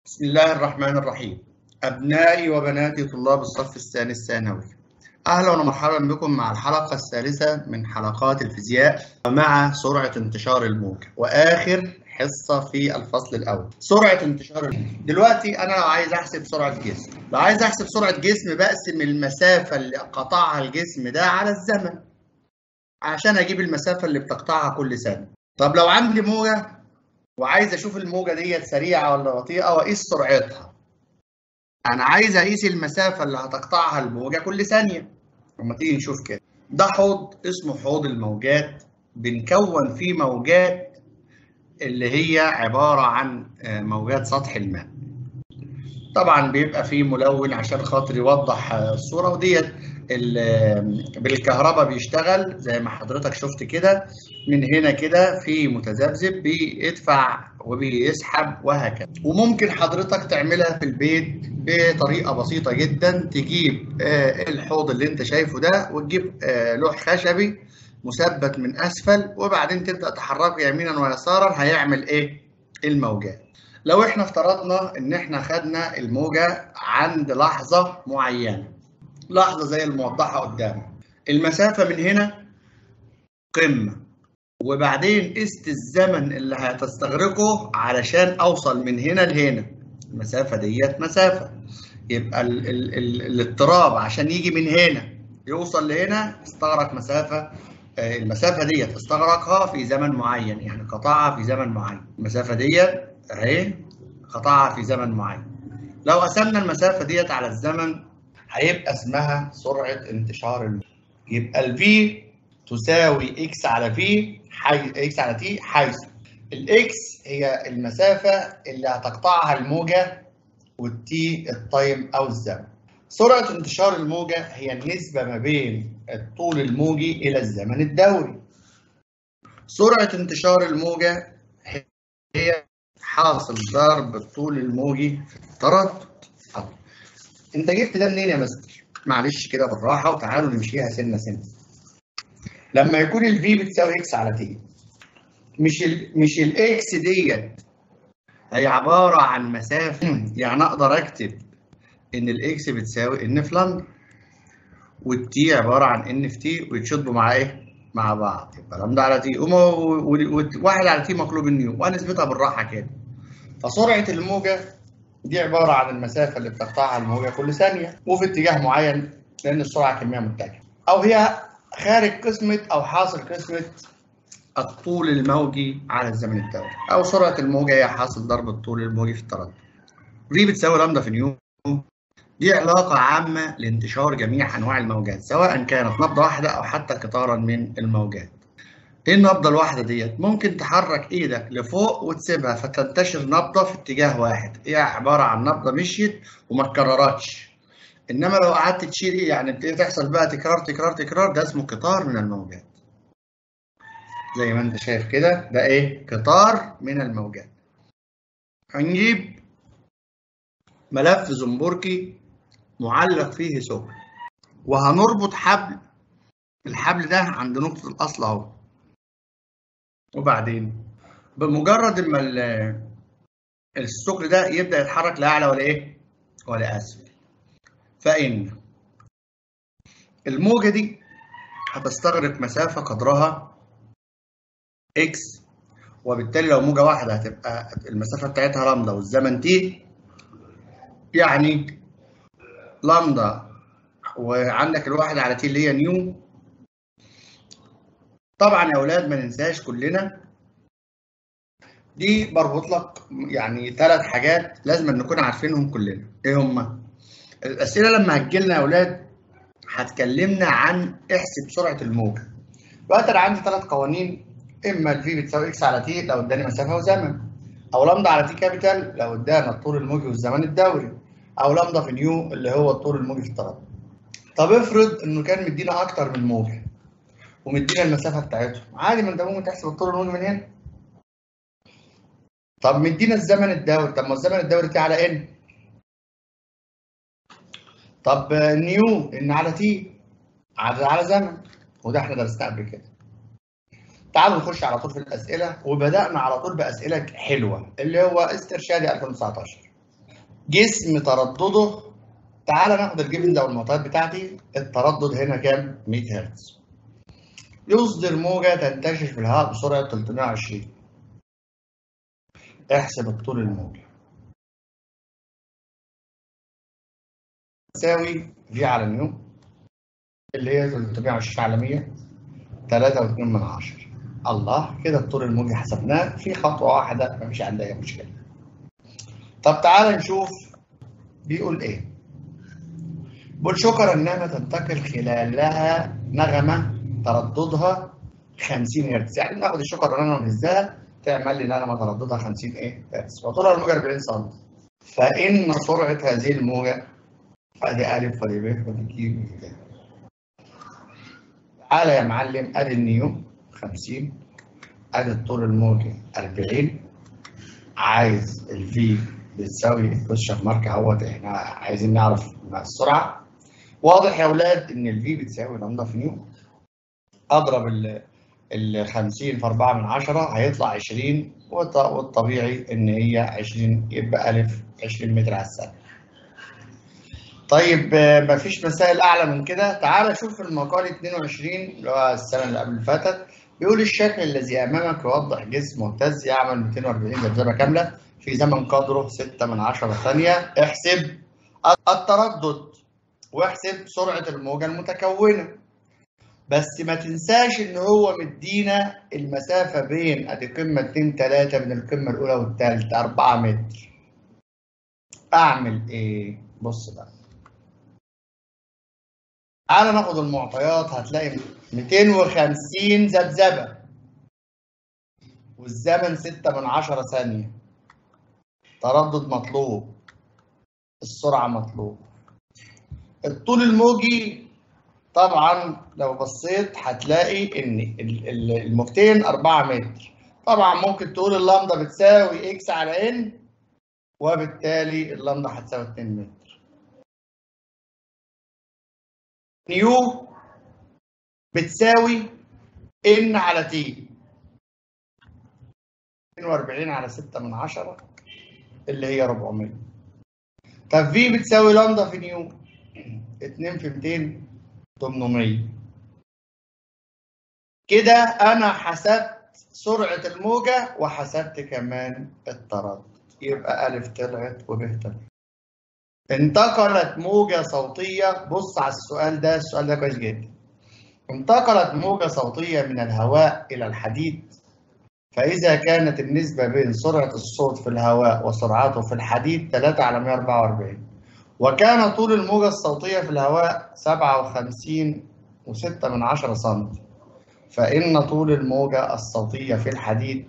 بسم الله الرحمن الرحيم أبنائي وبناتي طلاب الصف الثاني الثانوي أهلا ومرحبا بكم مع الحلقة الثالثة من حلقات الفيزياء ومع سرعة انتشار الموجة وآخر حصة في الفصل الأول سرعة انتشار الموجة دلوقتي أنا لو عايز أحسب سرعة جسم لو عايز أحسب سرعة جسم بقسم المسافة اللي قطعها الجسم ده على الزمن عشان أجيب المسافة اللي بتقطعها كل سنة طب لو عندي موجة وعايز اشوف الموجه ديت سريعه ولا بطيئه واقيس سرعتها انا عايز اقيس المسافه اللي هتقطعها الموجه كل ثانيه لما تيجي نشوف كده ده حوض اسمه حوض الموجات بنكون فيه موجات اللي هي عباره عن موجات سطح الماء طبعا بيبقى فيه ملون عشان خاطر يوضح الصوره وديت بالكهرباء بيشتغل زي ما حضرتك شفت كده من هنا كده في متذبذب بيدفع وبيسحب وهكذا وممكن حضرتك تعملها في البيت بطريقه بسيطه جدا تجيب الحوض اللي انت شايفه ده وتجيب لوح خشبي مثبت من اسفل وبعدين تبدا تحركه يمينا ويسارا هيعمل ايه الموجات لو احنا افترضنا ان احنا خدنا الموجه عند لحظه معينه لحظه زي الموضحه قدامك المسافه من هنا قمه وبعدين قست الزمن اللي هتستغرقه علشان اوصل من هنا لهنا المسافه ديت مسافه يبقى ال ال ال الاضطراب عشان يجي من هنا يوصل لهنا استغرق مسافه المسافه ديت استغرقها في زمن معين يعني قطعها في زمن معين المسافه ديت اهي قطعها في زمن معين لو قسمنا المسافه ديت على الزمن هيبقى اسمها سرعه انتشار الموجة يبقى الفي تساوي اكس على في حي... اكس على تي حيث الاكس هي المسافه اللي هتقطعها الموجه والتي التايم او الزمن سرعه انتشار الموجه هي النسبه ما بين الطول الموجي الى الزمن الدوري سرعه انتشار الموجه هي حاصل ضرب الطول الموجي في التردد انت جبت ده منين يا مستر معلش كده بالراحه وتعالوا نمشيها سنه سنه لما يكون الفي بتساوي اكس على تي مش ال مش الاكس ديت هي عباره عن مسافه يعني اقدر اكتب ان الاكس بتساوي ان في لندن والتي عباره عن ان في تي ويتشطبوا مع ايه؟ مع بعض يبقى لامدا على تي وواحد على تي مقلوب النيو وهنثبتها بالراحه كده فسرعه الموجه دي عباره عن المسافه اللي بتقطعها الموجه كل ثانيه وفي اتجاه معين لان السرعه كميه متجهه او هي خارج قسمه او حاصل قسمه الطول الموجي على الزمن الدوري او سرعه الموجه هي حاصل ضرب الطول الموجي في التردد في بتساوي لامدا في نيو دي علاقه عامه لانتشار جميع انواع الموجات سواء كانت نبضه واحده او حتى قطارا من الموجات ايه النبضه الواحده ديت ممكن تحرك ايدك لفوق وتسيبها فتنتشر نبضه في اتجاه واحد هي إيه عباره عن نبضه مشيت وما اتكررتش انما لو قعدت تشيل ايه يعني تحصل بقى تكرار تكرار تكرار ده اسمه قطار من الموجات زي ما انت شايف كده ده ايه قطار من الموجات هنجيب ملف زنبركي معلق فيه ثقب وهنربط حبل الحبل ده عند نقطه الاصل اهو وبعدين بمجرد ما الثقل ده يبدا يتحرك لا اعلى ولا ايه ولا اسفل فان الموجه دي هتستغرق مسافه قدرها اكس وبالتالي لو موجه واحده هتبقى المسافه بتاعتها لامدا والزمن تي يعني لامدا وعندك الواحد على تي اللي هي نيو طبعا يا اولاد ما ننساش كلنا دي بربط لك يعني ثلاث حاجات لازم نكون عارفينهم كلنا ايه هما الاسئله لما هتجي لنا يا اولاد هتكلمنا عن احسب سرعه الموجه دلوقتي انا عندي ثلاث قوانين اما الفي بتساوي اكس على تي لو اداني مسافه وزمن او لامدا على تي كابيتال لو ادانا الطول الموجي والزمان الدوري او لامدا في نيو اللي هو الطول الموجي في التردد طب افرض انه كان مدينا اكتر من موجه ومدينا المسافه بتاعتهم عادي ما انت ممكن تحسب الطول الموجي من هنا طب مدينا الزمن الدوري طب ما الزمن الدوري تي على ان طب نيو ان على تي على على زمن وده احنا درسناه قبل كده تعالوا نخش على طول في الاسئله وبدانا على طول باسئله حلوه اللي هو استرشادي 2019 جسم تردده تعال ناخد الجبن ده والمعطيات بتاعتي التردد هنا كام 100 هرتز يصدر موجة تنتشر في الهواء بسرعة 320 احسب الطول الموجي تساوي في على نيو اللي هي 320 على 100 3.2 من 10 الله كده الطول الموجي حسبناه في خطوة واحدة مفيش عندها أي مشكلة طب تعالى نشوف بيقول إيه بيقول شكر النغمة تنتقل خلالها نغمة ترددها 50 هرتز يعني ناخد الشكر ونغمة نهزها تعمل لي نغمة ترددها 50 إيه هرتز وطولها الموجة 40 سم فإن سرعة هذه الموجة ادي الف ودي ب ودي ج ودي ج تعالى يا معلم ادي النيو 50 ادي الطول الموجي 40 عايز الفي بتساوي كويشن مارك اهوت احنا عايزين نعرف السرعه واضح يا اولاد ان الفي بتساوي لامدا في نيو اضرب ال ال 50 في 4 من 10 هيطلع 20 والطبيعي ان هي 20 يبقى الف 20 متر على الثانيه طيب مفيش مسائل اعلى من كده تعال شوف المقال 22 اللي هو السنه اللي قبل اللي فاتت بيقول الشكل الذي امامك يوضح جسم مهتز يعمل 240 ذبذبه كامله في زمن قدره 6 من 10 ثانيه احسب التردد واحسب سرعه الموجه المتكونه بس ما تنساش ان هو مدينا المسافه بين ادي قمه 2 3 من القمه الاولى والثالثه 4 متر اعمل ايه بص بقى تعالى ناخد المعطيات هتلاقي 250 ذبذبه والزمن 6 من 10 ثانيه تردد مطلوب السرعه مطلوب الطول الموجي طبعا لو بصيت هتلاقي ان الموجتين 4 متر طبعا ممكن تقول اللامدا بتساوي اكس على ان وبالتالي اللامدا هتساوي 2 متر نيو بتساوي ان على تي 42 على 6 من 10 اللي هي 400 طب في بتساوي لامدا في نيو 2 في 200 800 كده انا حسبت سرعه الموجه وحسبت كمان التردد يبقى الف طلعت وب طلعت انتقلت موجة صوتية بص على السؤال ده السؤال ده كويس جدا انتقلت موجة صوتية من الهواء إلى الحديد فإذا كانت النسبة بين سرعة الصوت في الهواء وسرعته في الحديد 3 على 144 وكان طول الموجة الصوتية في الهواء 57 و6 من 10 سم فإن طول الموجة الصوتية في الحديد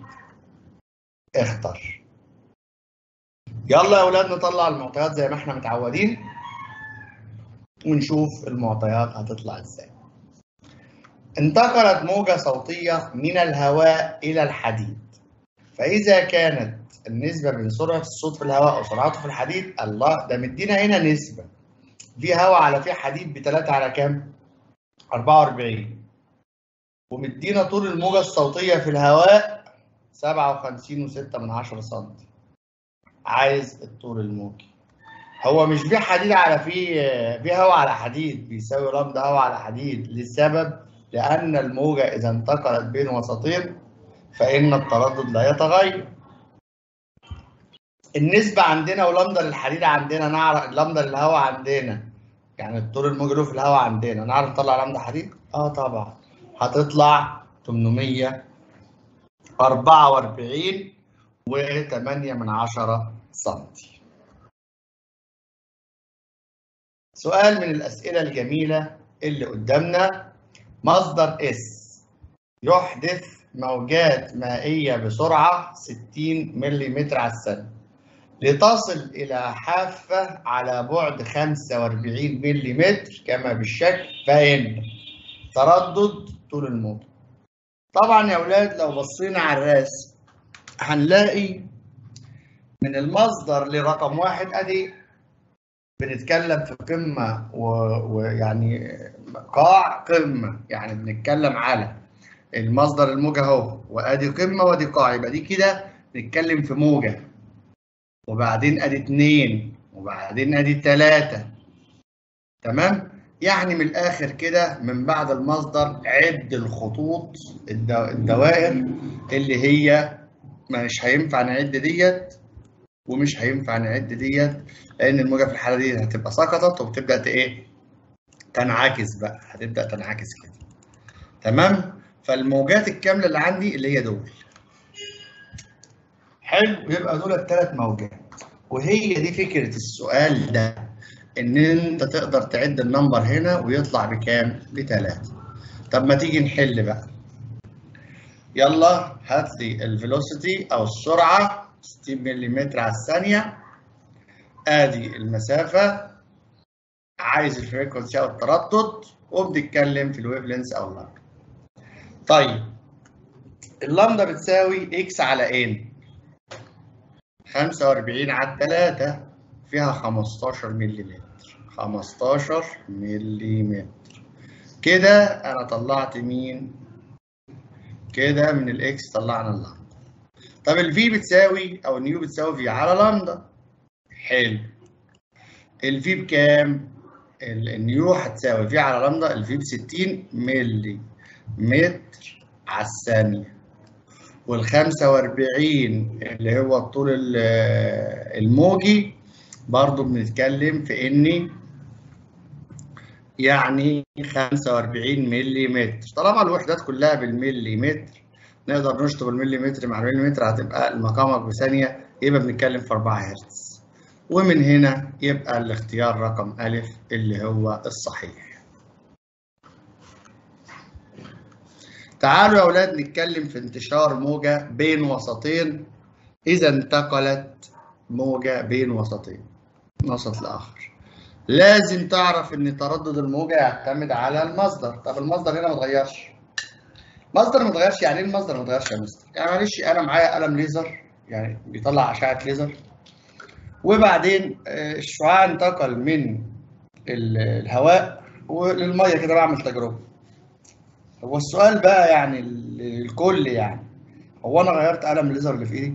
اختر يلا يا اولاد نطلع المعطيات زي ما احنا متعودين ونشوف المعطيات هتطلع ازاي انتقلت موجة صوتية من الهواء إلى الحديد فإذا كانت النسبة بين سرعة الصوت في الهواء وسرعته في الحديد الله ده مدينا هنا نسبة في هواء على في حديد بتلاتة على كام؟ 44 ومدينا طول الموجة الصوتية في الهواء 57 و6 من 10 سم عايز الطول الموجي هو مش في حديد على في في هواء على حديد بيساوي لامدا هواء على حديد للسبب لأن الموجة إذا انتقلت بين وسطين فإن التردد لا يتغير النسبة عندنا ولامدا للحديد عندنا نعرف لامدا للهواء عندنا يعني الطول الموجي له في الهواء عندنا نعرف نطلع لامدا حديد؟ اه طبعا هتطلع 844 و8 من عشرة سنتي سؤال من الأسئلة الجميلة اللي قدامنا مصدر اس يحدث موجات مائية بسرعة 60 ملم على الثانية لتصل إلى حافة على بعد 45 ملم كما بالشكل فإن تردد طول الموجة طبعا يا أولاد لو بصينا على الرسم هنلاقي من المصدر لرقم واحد ادي بنتكلم في قمه ويعني قاع قمه يعني بنتكلم على المصدر الموجه اهو وادي قمه وادي قاع يبقى دي كده نتكلم في موجه وبعدين ادي اتنين وبعدين ادي 3 تمام يعني من الاخر كده من بعد المصدر عد الخطوط الدوائر اللي هي مش هينفع نعد ديت ومش هينفع نعد ديت لان الموجه في الحاله دي هتبقى سقطت وبتبدا ايه تنعكس بقى هتبدا تنعكس كده تمام فالموجات الكامله اللي عندي اللي هي دول حلو يبقى دول الثلاث موجات وهي دي فكره السؤال ده ان انت تقدر تعد النمبر هنا ويطلع بكام بثلاثة طب ما تيجي نحل بقى يلا هات لي الفيلوسيتي او السرعه 60 ملم على الثانيه ادي المسافه عايز الفريكونسي او التردد وبنتكلم في الويف لينس او اللامدا طيب اللامدا بتساوي اكس على ان 45 على 3 فيها 15 ملم 15 ملم كده انا طلعت مين كده من الاكس طلعنا اللامدا طب الفي بتساوي او النيو بتساوي في على لامدا حلو الفي بكام النيو هتساوي في على لامدا الفي ب 60 ملي متر على الثانيه وال 45 اللي هو الطول الموجي برضو بنتكلم في ان يعني 45 ملي متر طالما الوحدات كلها بالملي متر نقدر نشطب الملي متر مع الملي متر هتبقى المقامك بثانيه يبقى بنتكلم في 4 هرتز ومن هنا يبقى الاختيار رقم أ اللي هو الصحيح تعالوا يا أولاد نتكلم في انتشار موجة بين وسطين إذا انتقلت موجة بين وسطين وسط لآخر لازم تعرف إن تردد الموجة يعتمد على المصدر طب المصدر هنا ما اتغيرش مصدر ما اتغيرش يعني ايه المصدر ما اتغيرش يا مستر؟ يعني معلش أنا معايا قلم ليزر يعني بيطلع أشعة ليزر وبعدين الشعاع انتقل من الهواء للميه كده بعمل تجربه هو السؤال بقى يعني الكل يعني هو انا غيرت قلم الليزر اللي في ايدي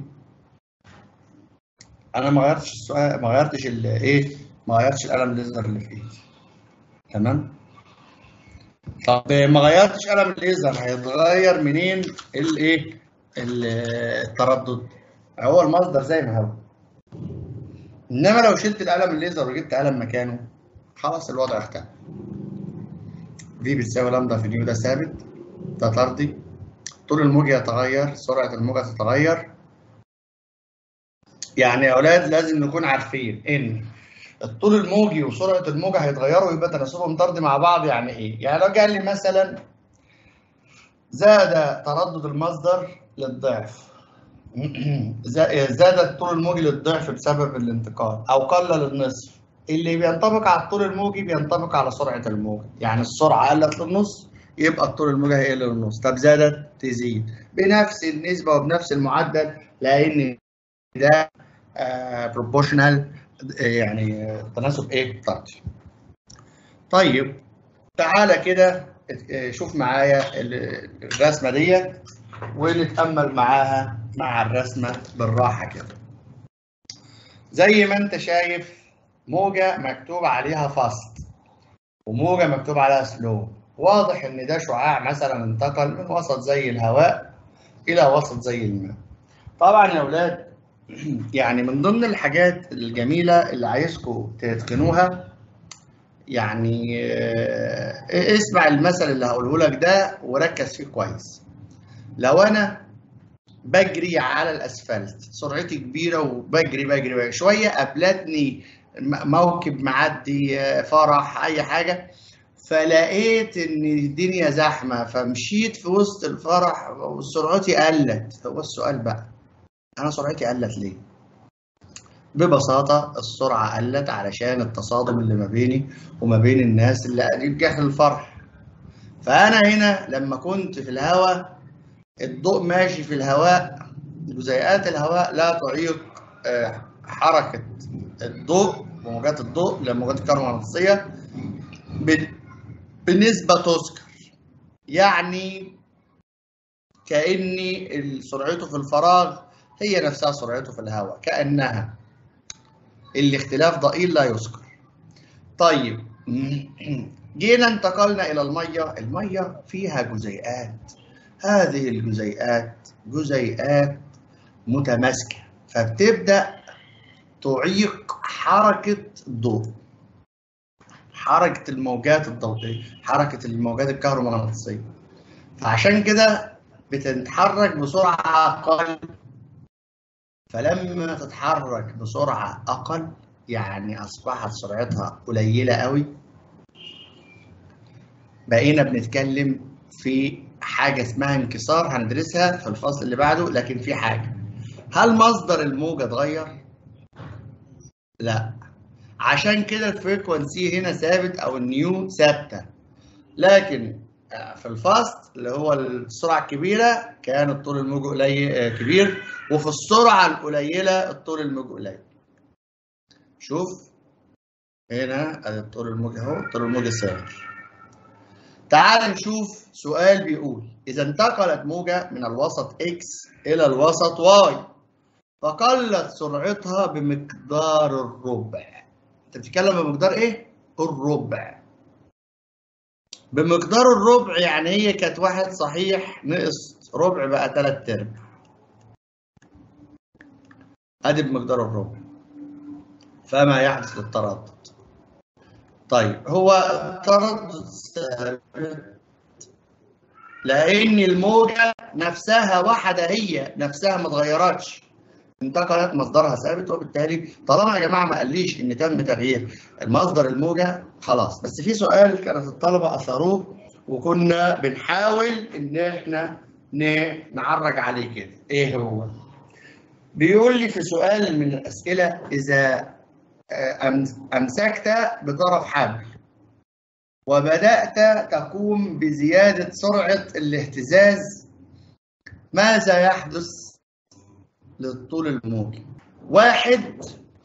انا ما غيرتش السؤال ما غيرتش ايه ما غيرتش القلم الليزر اللي في ايدي تمام طب ما غيرتش قلم الليزر هيتغير منين الايه التردد هو المصدر زي ما هو انما لو شلت القلم الليزر وجبت قلم مكانه خلاص الوضع اختلف في بتساوي لامدا في نيو ده ثابت ده طردي طول الموجة يتغير سرعة الموجة تتغير يعني يا أولاد لازم نكون عارفين إن الطول الموجي وسرعة الموجة هيتغيروا يبقى تناسبهم طردي مع بعض يعني إيه؟ يعني لو قال لي مثلا زاد تردد المصدر للضعف زاد الطول الموجي للضعف بسبب الانتقال او قل للنصف اللي بينطبق على الطول الموجي بينطبق على سرعه الموجه يعني السرعه قلت للنص يبقى الطول الموجي هيقل للنص طب زادت تزيد بنفس النسبه وبنفس المعدل لان ده بروبورشنال يعني تناسب ايه طردي طيب تعالى كده شوف معايا الرسمه ديت ونتامل معاها مع الرسمة بالراحة كده زي ما انت شايف موجة مكتوب عليها فاست وموجة مكتوب عليها سلو واضح ان ده شعاع مثلا انتقل من وسط زي الهواء الى وسط زي الماء طبعا يا اولاد يعني من ضمن الحاجات الجميلة اللي عايزكم تتقنوها يعني اسمع المثل اللي هقوله لك ده وركز فيه كويس لو انا بجري على الاسفلت سرعتي كبيره وبجري بجري, بجري. شويه قابلتني موكب معدي فرح اي حاجه فلقيت ان الدنيا زحمه فمشيت في وسط الفرح وسرعتي قلت هو السؤال بقى انا سرعتي قلت ليه ببساطة السرعة قلت علشان التصادم اللي ما بيني وما بين الناس اللي قاعدين في الفرح فأنا هنا لما كنت في الهواء الضوء ماشي في الهواء جزيئات الهواء لا تعيق حركة الضوء وموجات الضوء لموجات الكهرومغناطيسية بنسبة تذكر يعني كأني سرعته في الفراغ هي نفسها سرعته في الهواء كأنها الاختلاف ضئيل لا يذكر طيب جينا انتقلنا الى الميه الميه فيها جزيئات هذه الجزيئات جزيئات متماسكه فبتبدا تعيق حركه الضوء حركه الموجات الضوئيه حركه الموجات الكهرومغناطيسيه فعشان كده بتتحرك بسرعه اقل فلما تتحرك بسرعه اقل يعني اصبحت سرعتها قليله قوي بقينا بنتكلم في حاجه اسمها انكسار هندرسها في الفصل اللي بعده لكن في حاجه هل مصدر الموجه اتغير لا عشان كده الفريكونسي هنا ثابت او النيو ثابته لكن في الفاست اللي هو السرعه الكبيره كان الطول الموجي قليل كبير وفي السرعه القليله الطول الموجي قليل شوف هنا ادي الطول الموجي اهو الطول الموجي ثابت تعال نشوف سؤال بيقول إذا انتقلت موجة من الوسط X إلى الوسط Y فقلت سرعتها بمقدار الربع أنت بتتكلم بمقدار إيه؟ الربع بمقدار الربع يعني هي كانت واحد صحيح نقص ربع بقى تلات أرباع أدي بمقدار الربع فما يحدث للتردد طيب هو التردد ثابت لان الموجه نفسها واحده هي نفسها ما اتغيرتش انتقلت مصدرها ثابت وبالتالي طالما يا جماعه ما قاليش ان تم تغيير المصدر الموجه خلاص بس في سؤال كانت الطلبه اثروه وكنا بنحاول ان احنا نعرج عليه كده ايه هو بيقول لي في سؤال من الاسئله اذا أمسكت بطرف حبل وبدأت تقوم بزيادة سرعة الاهتزاز ماذا يحدث للطول الموجي؟ واحد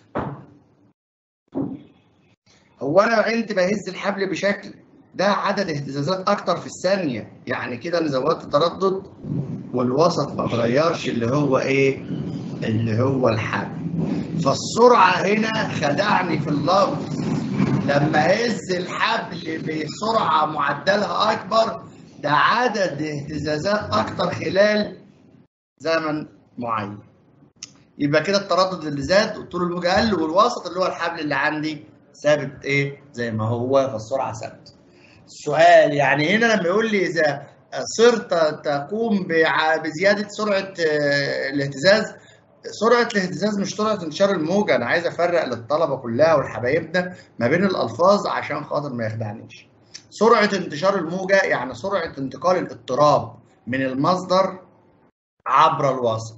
هو أنا عندي بهز الحبل بشكل ده عدد اهتزازات أكتر في الثانية يعني كده أنا زودت التردد والوسط ما اتغيرش اللي هو إيه؟ اللي هو الحبل فالسرعة هنا خدعني في اللفظ لما هز الحبل بسرعة معدلها أكبر ده عدد اهتزازات أكتر خلال زمن معين يبقى كده التردد اللي زاد والطول الموجي قل والوسط اللي هو الحبل اللي عندي ثابت ايه زي ما هو فالسرعة ثابتة السؤال يعني هنا لما يقول لي إذا صرت تقوم بزيادة سرعة الاهتزاز سرعة الاهتزاز مش سرعة انتشار الموجة، أنا عايز أفرق للطلبة كلها ولحبايبنا ما بين الألفاظ عشان خاطر ما يخدعنيش. سرعة انتشار الموجة يعني سرعة انتقال الاضطراب من المصدر عبر الوسط.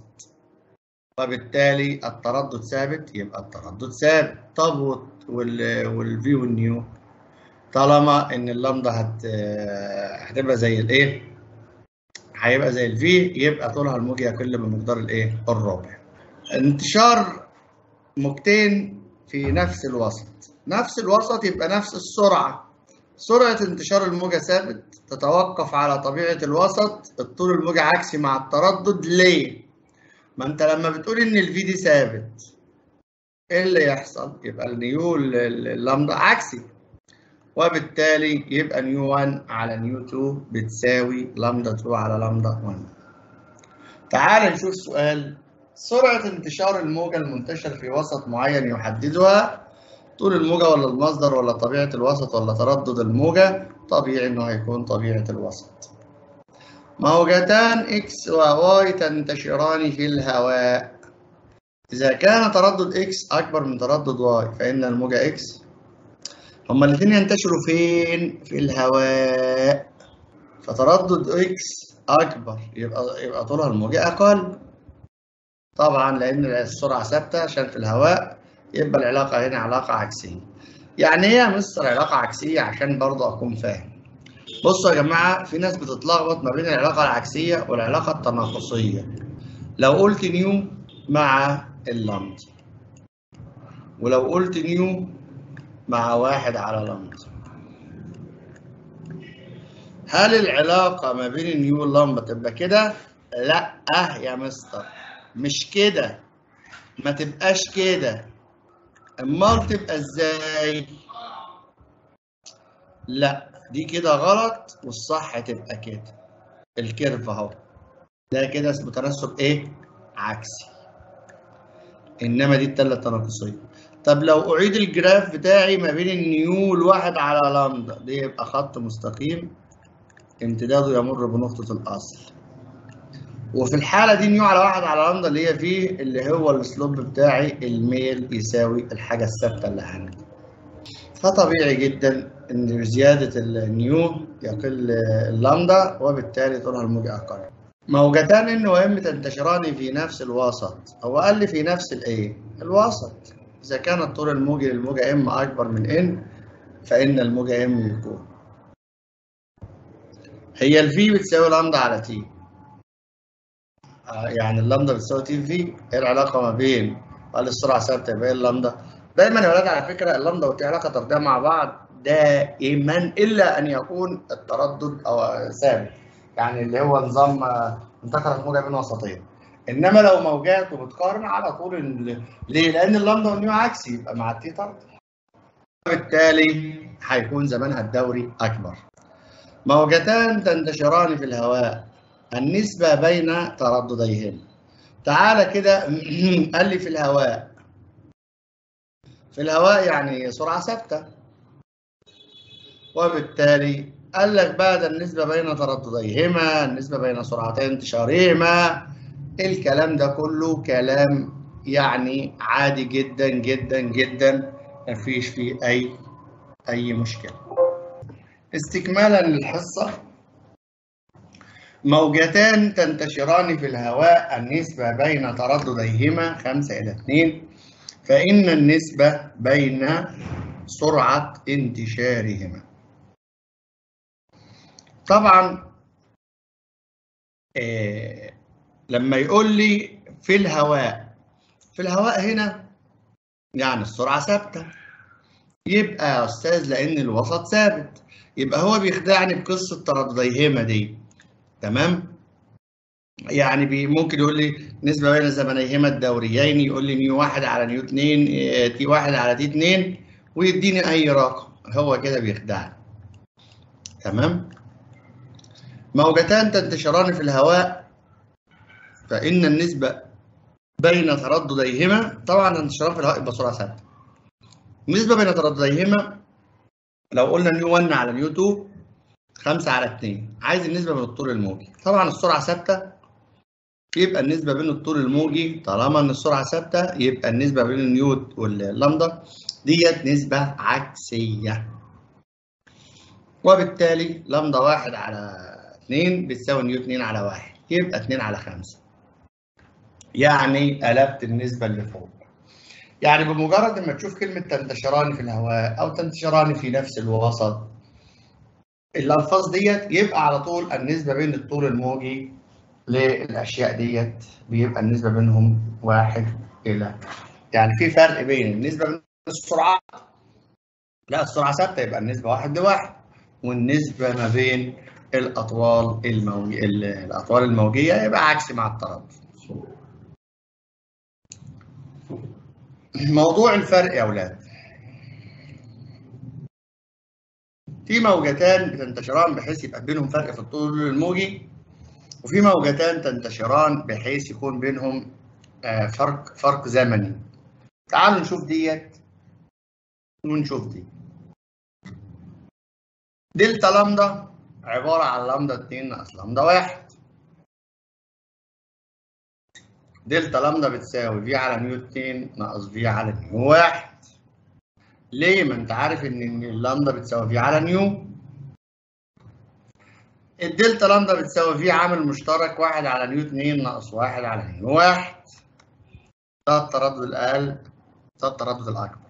وبالتالي التردد ثابت يبقى التردد ثابت. طب والفي والنيو طالما إن اللمضة هت هتبقى زي الإيه؟ هيبقى زي الفي يبقى طولها الموجي يقل بمقدار الإيه؟ الربع. انتشار موجتين في نفس الوسط نفس الوسط يبقى نفس السرعة سرعة انتشار الموجة ثابت تتوقف على طبيعة الوسط الطول الموجي عكسي مع التردد ليه؟ ما انت لما بتقول ان الفي دي ثابت ايه اللي يحصل؟ يبقى النيو اللامدا عكسي وبالتالي يبقى نيو 1 على نيو 2 بتساوي لامدا 2 على لامدا 1 تعال نشوف سؤال سرعة انتشار الموجة المنتشر في وسط معين يحددها طول الموجة ولا المصدر ولا طبيعة الوسط ولا تردد الموجة طبيعي انه هيكون طبيعة الوسط موجتان اكس وواي تنتشران في الهواء إذا كان تردد اكس أكبر من تردد واي فإن الموجة اكس هما الاثنين ينتشروا فين؟ في الهواء فتردد اكس أكبر يبقى يبقى طولها الموجة أقل طبعا لان السرعه ثابته عشان في الهواء يبقى العلاقه هنا علاقه عكسيه يعني ايه يا مستر علاقه عكسيه عشان برضه اكون فاهم بصوا يا جماعه في ناس بتتلخبط ما بين العلاقه العكسيه والعلاقه التناقصيه لو قلت نيو مع اللمض ولو قلت نيو مع واحد على لمض هل العلاقه ما بين النيو واللمبه تبقى كده لا يا مستر مش كده ما تبقاش كده امال تبقى ازاي لا دي كده غلط والصح تبقى كده الكيرف اهو ده كده اسمه تناسب ايه عكسي انما دي التله التناقصيه طب لو اعيد الجراف بتاعي ما بين النيو الواحد على لامدا دي يبقى خط مستقيم امتداده يمر بنقطه الاصل وفي الحالة دي نيو على واحد على لامدا اللي هي فيه اللي هو السلوب بتاعي الميل يساوي الحاجة الثابتة اللي عندي. فطبيعي جدا إن بزيادة النيو يقل اللامدا وبالتالي طولها الموجي أقل. موجتان إن وإم تنتشران في نفس الوسط، هو قال لي في نفس الإيه؟ الوسط. إذا كان الطول الموجي للموجة إم أكبر من إن فإن الموجة إم يكون. هي الفي بتساوي لامدا على تي. يعني اللامدا بتساوي تي في ايه العلاقه ما بين قال السرعه ثابته يبقى ايه اللامدا دايما يا ولاد على فكره اللامدا والتي علاقه طرديه مع بعض دائما الا ان يكون التردد او ثابت يعني اللي هو نظام انتقلت موجه بين وسطين انما لو موجات وبتقارن على طول ليه؟ لان اللامدا والنيو عكسي يبقى مع التي طرد وبالتالي هيكون زمانها الدوري اكبر موجتان تنتشران في الهواء النسبة بين تردديهما تعالى كده قال لي في الهواء في الهواء يعني سرعة ثابتة وبالتالي قال لك بعد النسبة بين تردديهما النسبة بين سرعتي انتشارهما الكلام ده كله كلام يعني عادي جدا جدا جدا مفيش فيه أي أي مشكلة استكمالا للحصة موجتان تنتشران في الهواء النسبة بين تردديهما 5 إلى 2 فإن النسبة بين سرعة انتشارهما طبعا إيه لما يقول لي في الهواء في الهواء هنا يعني السرعة ثابتة يبقى يا أستاذ لأن الوسط ثابت يبقى هو بيخدعني بقصة تردديهما دي تمام يعني بي ممكن يقول لي نسبة بين زمنيهما الدوريين يقول لي نيو واحد على نيو 2 تي واحد على تي 2 ويديني أي رقم هو كده بيخدعني تمام موجتان تنتشران في الهواء فإن النسبة بين تردديهما طبعا انتشاران في الهواء يبقى سرعة ثابتة النسبة بين تردديهما لو قلنا نيو 1 على نيو 2 5 على 2 عايز النسبة بين الطول الموجي طبعا السرعة ثابتة يبقى النسبة بين الطول الموجي طالما ان السرعة ثابتة يبقى النسبة بين النيوت واللامدا ديت نسبة عكسية وبالتالي لامدا 1 على 2 بتساوي نيو 2 على 1 يبقى 2 على 5 يعني قلبت النسبة اللي فوق يعني بمجرد ما تشوف كلمة تنتشران في الهواء أو تنتشران في نفس الوسط الألفاظ ديت يبقى على طول النسبة بين الطول الموجي للأشياء ديت بيبقى النسبة بينهم واحد إلى يعني في فرق بين النسبة بين السرعات لا السرعة ثابتة يبقى النسبة واحد لواحد والنسبة ما بين الأطوال الموجية الأطوال الموجية يبقى عكسي مع التردد موضوع الفرق يا أولاد في موجتان بتنتشران بحيث يبقى بينهم فرق في الطول الموجي وفي موجتان تنتشران بحيث يكون بينهم فرق فرق زمني تعالوا نشوف ديت ونشوف دي دلتا لامدا عبارة عن لامدا 2 ناقص لامدا 1 دلتا لامدا بتساوي في على نيو 2 ناقص في على نيو 1 ليه؟ ما انت عارف ان اللامدا بتساوي في على نيو الدلتا لامدا بتساوي في عامل مشترك 1 على نيو 2 ناقص 1 على نيو 1 ده التردد الاقل ده التردد الاكبر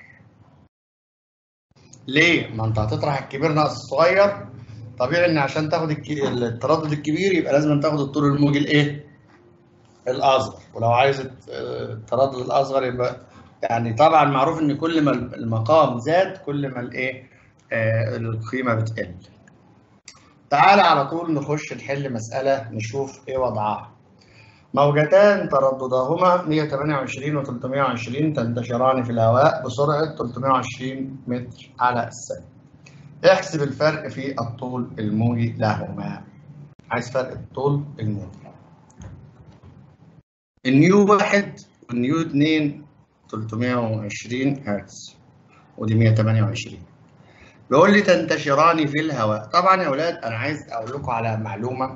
ليه؟ ما انت هتطرح الكبير ناقص الصغير طبيعي ان عشان تاخد التردد الكبير يبقى لازم تاخد الطول الموجي الايه؟ الاصغر ولو عايز التردد الاصغر يبقى يعني طبعا معروف ان كل ما المقام زاد كل ما الايه آه القيمه بتقل تعال على طول نخش نحل مساله نشوف ايه وضعها موجتان تردداهما 128 و 320 تنتشران في الهواء بسرعة 320 متر على الثانية. احسب الفرق في الطول الموجي لهما. عايز فرق الطول الموجي. النيو واحد والنيو 2 320 هرتز ودي 128 بيقول لي تنتشران في الهواء طبعا يا اولاد انا عايز اقول لكم على معلومه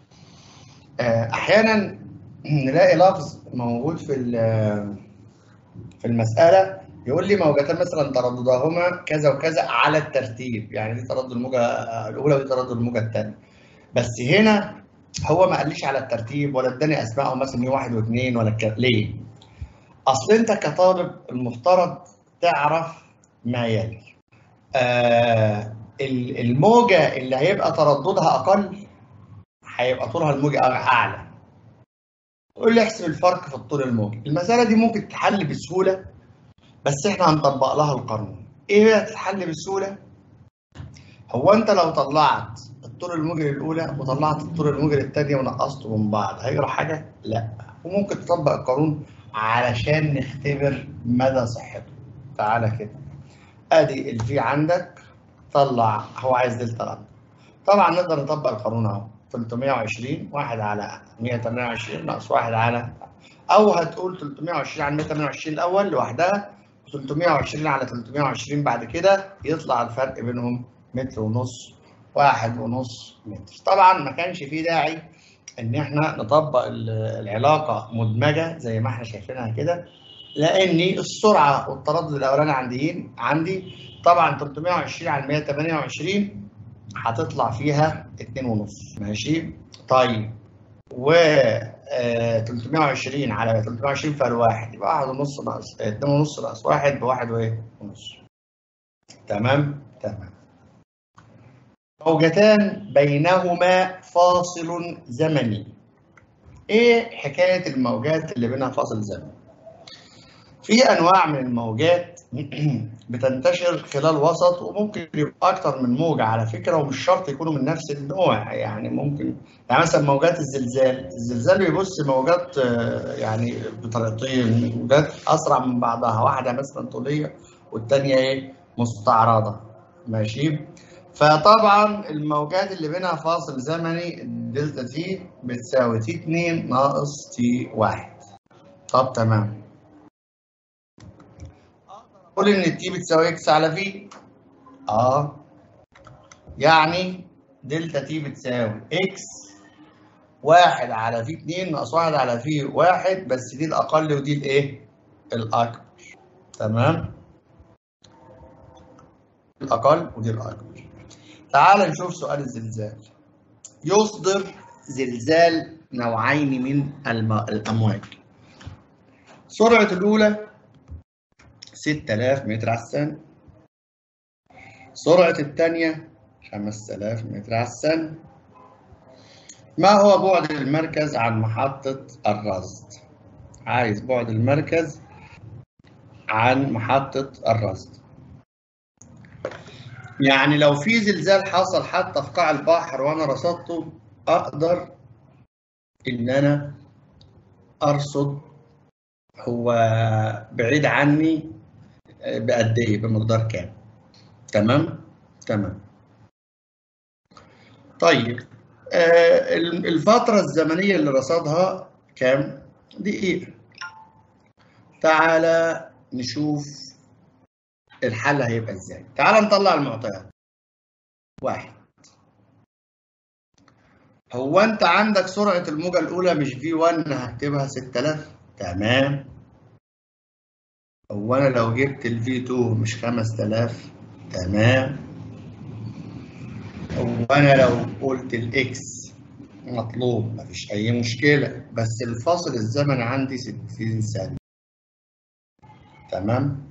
احيانا نلاقي لفظ موجود في في المساله يقول لي موجتان مثلا تردداهما كذا وكذا على الترتيب يعني دي تردد الموجه الاولى ودي تردد الموجه الثانيه بس هنا هو ما قاليش على الترتيب ولا اداني اسمائهم مثلا يوم واحد واثنين ولا كده ليه؟ اصل انت كطالب المفترض تعرف ما يلي. آه الموجه اللي هيبقى ترددها اقل هيبقى طولها الموجي اعلى. قول لي احسب الفرق في الطول الموجي. المساله دي ممكن تتحل بسهوله بس احنا هنطبق لها القانون. ايه هي تتحل بسهوله؟ هو انت لو طلعت الطول الموجي الاولى وطلعت الطول الموجي الثانيه ونقصته من بعض هيجرى حاجه؟ لا وممكن تطبق القانون علشان نختبر مدى صحته تعالى كده ادي الفي عندك طلع هو عايز دلتا رقم طبعا نقدر نطبق القانون اهو 320 واحد على 128 ناقص واحد على او هتقول 320 على 128 الاول لوحدها و320 على 320 بعد كده يطلع الفرق بينهم متر ونص واحد ونص متر طبعا ما كانش فيه داعي ان احنا نطبق العلاقه مدمجه زي ما احنا شايفينها كده لان السرعه والتردد الاولاني عندي عندي طبعا 320 على 128 هتطلع فيها 2.5 ماشي طيب و 320 على 320 فرق واحد يبقى 1.5 ناقص 2.5 ناقص 1 بواحد وايه ونص تمام تمام موجتان بينهما فاصل زمني ايه حكايه الموجات اللي بينها فاصل زمني في انواع من الموجات بتنتشر خلال وسط وممكن يبقى اكتر من موجه على فكره ومش شرط يكونوا من نفس النوع يعني ممكن يعني مثلا موجات الزلزال الزلزال بيبص موجات يعني بطريقتين موجات اسرع من بعضها واحده مثلا طوليه والثانيه ايه مستعرضه ماشي فطبعا الموجات اللي بينها فاصل زمني دلتا تي بتساوي تي 2 ناقص تي 1 طب تمام اقول ان التي بتساوي اكس على في اه يعني دلتا تي بتساوي اكس واحد على في 2 ناقص واحد على في واحد بس دي الاقل ودي الايه؟ الاكبر تمام؟ الاقل ودي الاكبر تعال نشوف سؤال الزلزال يصدر زلزال نوعين من الم... الأمواج سرعة الأولى 6000 متر على الثانية سرعة الثانية 5000 متر على الثانية ما هو بعد المركز عن محطة الرصد؟ عايز بعد المركز عن محطة الرصد يعني لو في زلزال حصل حتى في قاع البحر وانا رصدته اقدر ان انا ارصد هو بعيد عني بقد ايه بمقدار كام تمام تمام طيب آه الفترة الزمنية اللي رصدها كام دقيقة تعالى نشوف الحل هيبقى ازاي تعال نطلع المعطيات واحد هو انت عندك سرعة الموجة الأولى مش في 1 هكتبها 6000 تمام هو أنا لو جبت ال V2 مش 5000 تمام هو أنا لو قلت الإكس مطلوب مفيش أي مشكلة بس الفاصل الزمني عندي 60 ثانية تمام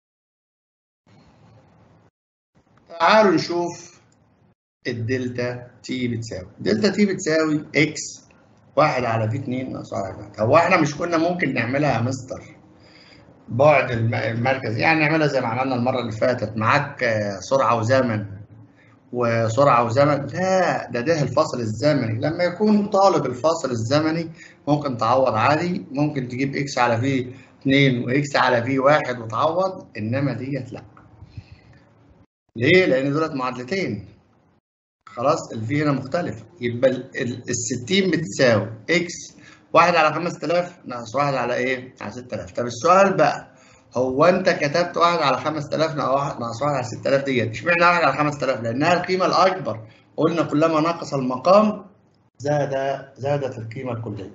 تعالوا نشوف الدلتا تي بتساوي دلتا تي بتساوي اكس واحد على في 2 ناقص واحد على هو احنا مش كنا ممكن نعملها يا مستر بعد المركز يعني نعملها زي ما عملنا المره اللي فاتت معاك سرعه وزمن وسرعه وزمن لا ده ده الفاصل الزمني لما يكون طالب الفاصل الزمني ممكن تعوض عادي ممكن تجيب اكس على في 2 واكس على في 1 وتعوض انما ديت لا ليه لان دولت معادلتين خلاص الفي هنا مختلف يبقى ال 60 بتساوي اكس 1 على 5000 ناقص 1 على ايه؟ على 6000 طب السؤال بقى هو انت كتبت 1 على 5000 ناقص 1 على 6000 ديت اشمعنى 1 على 5000 لانها القيمه الاكبر قلنا كلما نقص المقام زاد زادت القيمه الكليه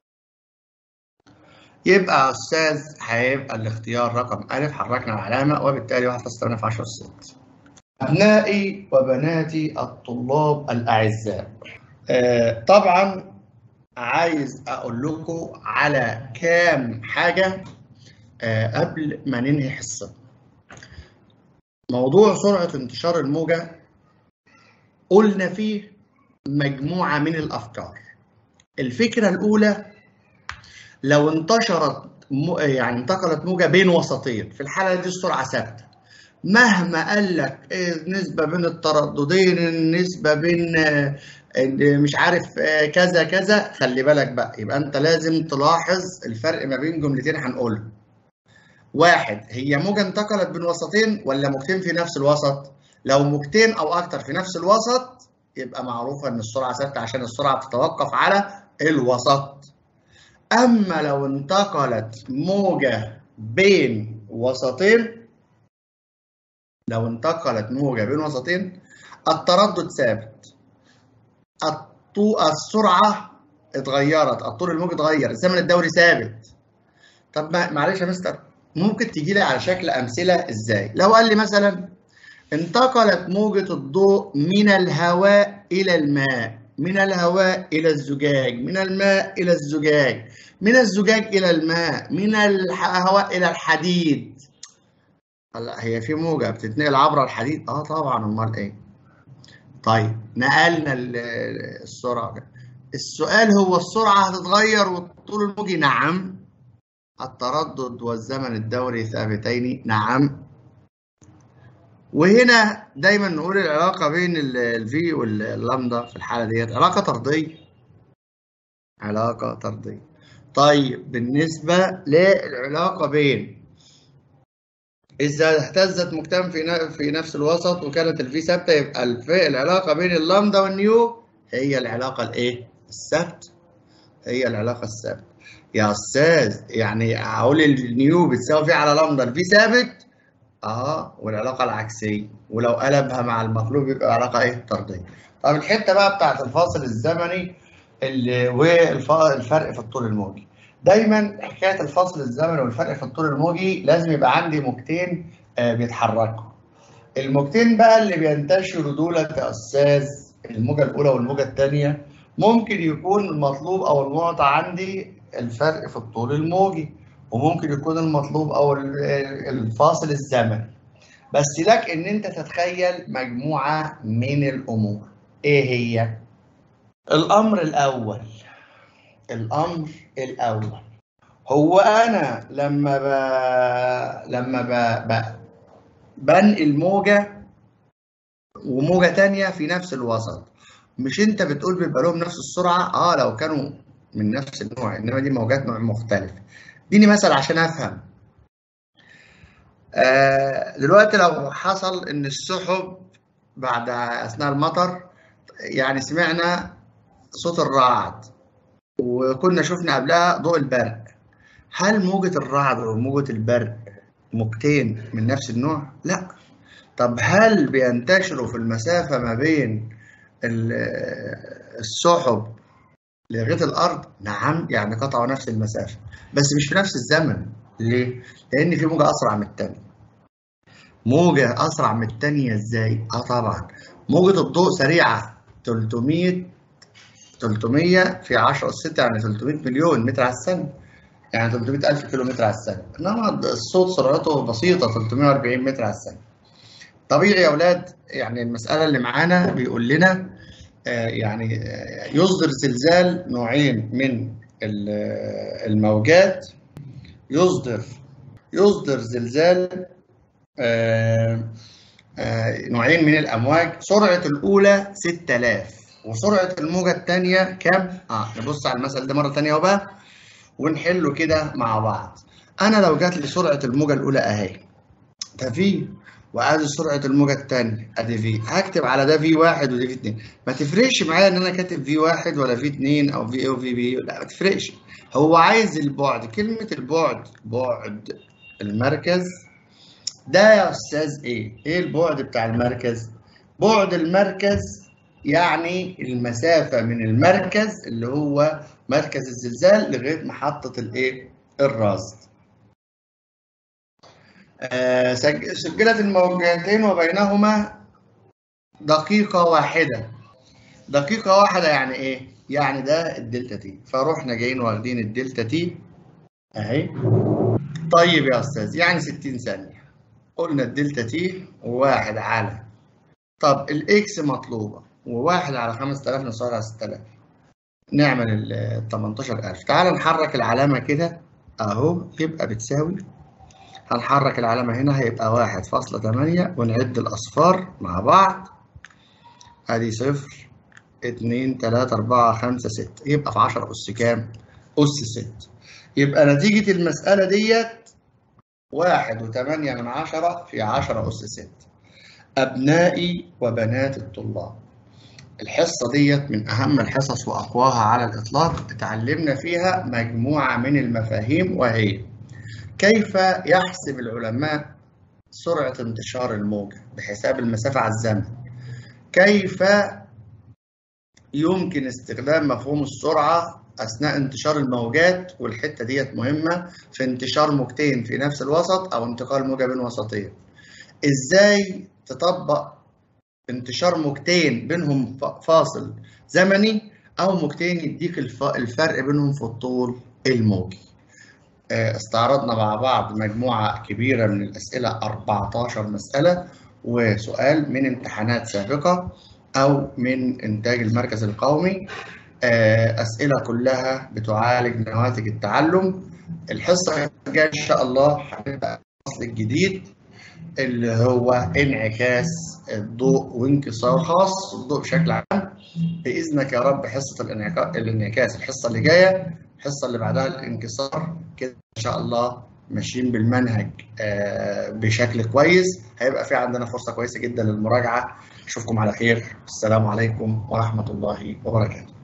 يبقى يا استاذ هيبقى الاختيار رقم ا حركنا العلامه وبالتالي 1.8 في 10 6 ابنائي وبناتي الطلاب الاعزاء آه طبعا عايز اقول لكم على كام حاجه آه قبل ما ننهي حصتنا موضوع سرعه انتشار الموجه قلنا فيه مجموعه من الافكار الفكره الاولى لو انتشرت يعني انتقلت موجه بين وسطين في الحاله دي السرعه ثابته مهما قال لك النسبه بين الترددين النسبه بين مش عارف كذا كذا خلي بالك بقى يبقى انت لازم تلاحظ الفرق ما بين جملتين هنقولهم واحد هي موجه انتقلت بين وسطين ولا موجتين في نفس الوسط لو موجتين او اكتر في نفس الوسط يبقى معروفه ان السرعه ثابته عشان السرعه بتتوقف على الوسط اما لو انتقلت موجه بين وسطين لو انتقلت موجه بين وسطين التردد ثابت السرعه اتغيرت الطول الموجي اتغير الزمن الدوري ثابت طب معلش يا مستر ممكن تيجي لي على شكل امثله ازاي لو قال لي مثلا انتقلت موجه الضوء من الهواء الى الماء من الهواء الى الزجاج من الماء الى الزجاج من الزجاج الى الماء من الهواء الى الحديد هلا هي في موجه بتتنقل عبر الحديد اه طبعا امال ايه طيب نقلنا السرعه السؤال هو السرعه هتتغير والطول الموجي نعم التردد والزمن الدوري ثابتين نعم وهنا دايما نقول العلاقه بين الفي واللامدا في الحاله ديت علاقه طرديه علاقه طرديه طيب بالنسبه للعلاقه بين إذا اهتزت مجتمع في في نفس الوسط وكانت الفي ثابتة يبقى الفي العلاقة بين اللامدا والنيو هي العلاقة الإيه؟ الثابتة. هي العلاقة الثابتة. يا أستاذ يعني أقول النيو بتساوي في على لامدا الفي ثابت؟ أه والعلاقة العكسية ولو قلبها مع المقلوب يبقى علاقة إيه؟ طردية. طب الحتة بقى بتاعت الفاصل الزمني اللي والفرق في الطول الموجي. دايما حكايه الفصل الزمني والفرق في الطول الموجي لازم يبقى عندي موجتين آه بيتحركوا. الموجتين بقى اللي بينتشروا دولت يا استاذ الموجه الاولى والموجه الثانيه ممكن يكون المطلوب او المعطى عندي الفرق في الطول الموجي وممكن يكون المطلوب او الفاصل الزمني. بس لك ان انت تتخيل مجموعه من الامور. ايه هي؟ الامر الاول الامر الاول هو انا لما ب... لما ب... ب... بنقل موجه وموجه تانية في نفس الوسط مش انت بتقول بيبقى لهم نفس السرعه اه لو كانوا من نفس النوع انما دي موجات نوع مختلف اديني مثل عشان افهم آه دلوقتي لو حصل ان السحب بعد اثناء المطر يعني سمعنا صوت الرعد وكنا شفنا قبلها ضوء البرق هل موجة الرعد وموجة البرق موجتين من نفس النوع؟ لا طب هل بينتشروا في المسافة ما بين السحب لغاية الأرض؟ نعم يعني قطعوا نفس المسافة بس مش في نفس الزمن ليه؟ لأن في موجة أسرع من التانية موجة أسرع من التانية إزاي؟ آه طبعا موجة الضوء سريعة 300 300 في 10 أس 6 يعني 300 مليون متر على الثانية يعني 300 ألف كيلو متر على الثانية إنما الصوت سرعته بسيطة 340 متر على الثانية طبيعي يا أولاد يعني المسألة اللي معانا بيقول لنا آه يعني آه يصدر زلزال نوعين من الموجات يصدر يصدر زلزال آه آه نوعين من الامواج سرعه الاولى 6000 وسرعه الموجه الثانيه كام اه نبص على المثل ده مره ثانيه اهو بقى ونحله كده مع بعض انا لو جات لي سرعه الموجه الاولى اهي ده في وادي سرعه الموجه الثانيه ادي في هكتب على ده في واحد ودي في اتنين ما تفرقش معايا ان انا كاتب في واحد ولا في اتنين او في ايه وفي بي لا ما تفرقش هو عايز البعد كلمه البعد بعد المركز ده يا استاذ ايه ايه البعد بتاع المركز بعد المركز يعني المسافه من المركز اللي هو مركز الزلزال لغايه محطه الايه الرصد آه سجلت الموجتين وبينهما دقيقة واحدة دقيقة واحدة يعني ايه؟ يعني ده الدلتا تي فروحنا جايين واخدين الدلتا تي اهي طيب يا استاذ يعني 60 ثانية قلنا الدلتا تي وواحد على طب الاكس مطلوبة وواحد على 5000 نصغر على 6000 نعمل ال 18000 تعال نحرك العلامة كده اهو يبقى بتساوي هنحرك العلامة هنا هيبقى واحد فاصلة تمانية ونعد الأصفار مع بعض أدي صفر اتنين تلاتة أربعة خمسة ستة يبقى في عشرة أس كام؟ أس ستة يبقى نتيجة المسألة ديت واحد وتمانية من عشرة في عشرة أس ستة أبنائي وبنات الطلاب الحصة ديت من أهم الحصص وأقواها على الإطلاق اتعلمنا فيها مجموعة من المفاهيم وهي كيف يحسب العلماء سرعة انتشار الموجة بحساب المسافة على الزمن كيف يمكن استخدام مفهوم السرعة أثناء انتشار الموجات والحتة ديت مهمة في انتشار موجتين في نفس الوسط أو انتقال موجة بين وسطين إزاي تطبق انتشار موجتين بينهم فاصل زمني أو موجتين يديك الفرق بينهم في الطول الموجي استعرضنا مع بعض مجموعة كبيرة من الأسئلة 14 مسألة وسؤال من امتحانات سابقة أو من إنتاج المركز القومي أسئلة كلها بتعالج نواتج التعلم الحصة الجاية إن شاء الله هنبدأ الفصل الجديد اللي هو انعكاس الضوء وانكسار خاص الضوء بشكل عام بإذنك يا رب حصة الانعكاس الحصة اللي جاية الحصه اللي بعدها الانكسار كده ان شاء الله ماشيين بالمنهج بشكل كويس هيبقى في عندنا فرصه كويسه جدا للمراجعه اشوفكم على خير السلام عليكم ورحمه الله وبركاته